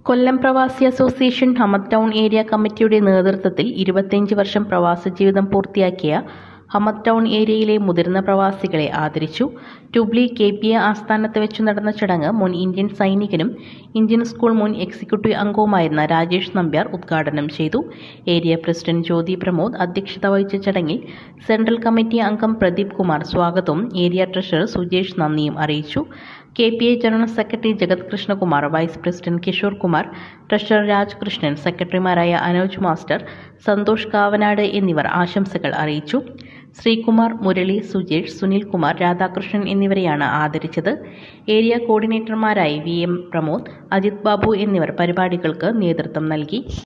കൊല്ലം പ്രവാസി association Hamad town area കമ്മിറ്റിയുടെ നേതൃത്വത്തിൽ ഇരുപത്തിയഞ്ച് വർഷം പ്രവാസ ജീവിതം പൂർത്തിയാക്കിയ ഹമദ് ടൗൺ ഏരിയയിലെ മുതിർന്ന പ്രവാസികളെ ആദരിച്ചു ട്യൂബ്ലി കെ പി എ ആസ്ഥാനത്ത് വെച്ച് നടന്ന ചടങ്ങ് മുൻ ഇന്ത്യൻ സൈനികനും ഇന്ത്യൻ സ്കൂൾ മുൻ എക്സിക്യൂട്ടീവ് അംഗവുമായിരുന്ന രാജേഷ് നമ്പ്യാർ ഉദ്ഘാടനം ചെയ്തു ഏരിയ പ്രസിഡന്റ് ജ്യോതി പ്രമോദ് അധ്യക്ഷത വഹിച്ച ചടങ്ങിൽ സെൻട്രൽ കമ്മിറ്റി അംഗം പ്രദീപ് കുമാർ സ്വാഗതവും ഏരിയ ട്രഷറർ സുജേഷ് നന്ദിയും അറിയിച്ചു K P I general secretary Jagath Krishnakumar vice president Kishore Kumar treasurer Raj Krishnan സെക്രട്ടറിമാരായ അനോജ് മാസ്റ്റർ സന്തോഷ് കാവനാട് എന്നിവർ ആശംസകൾ അറിയിച്ചു ശ്രീകുമാർ മുരളി സുജേഷ് സുനിൽ കുമാർ രാധാകൃഷ്ണൻ എന്നിവരെയാണ് ആദരിച്ചത് ഏരിയ കോർഡിനേറ്റർമാരായി വി എം പ്രമോദ് അജിത് ബാബു എന്നിവർ പരിപാടികൾക്ക് നേതൃത്വം നൽകി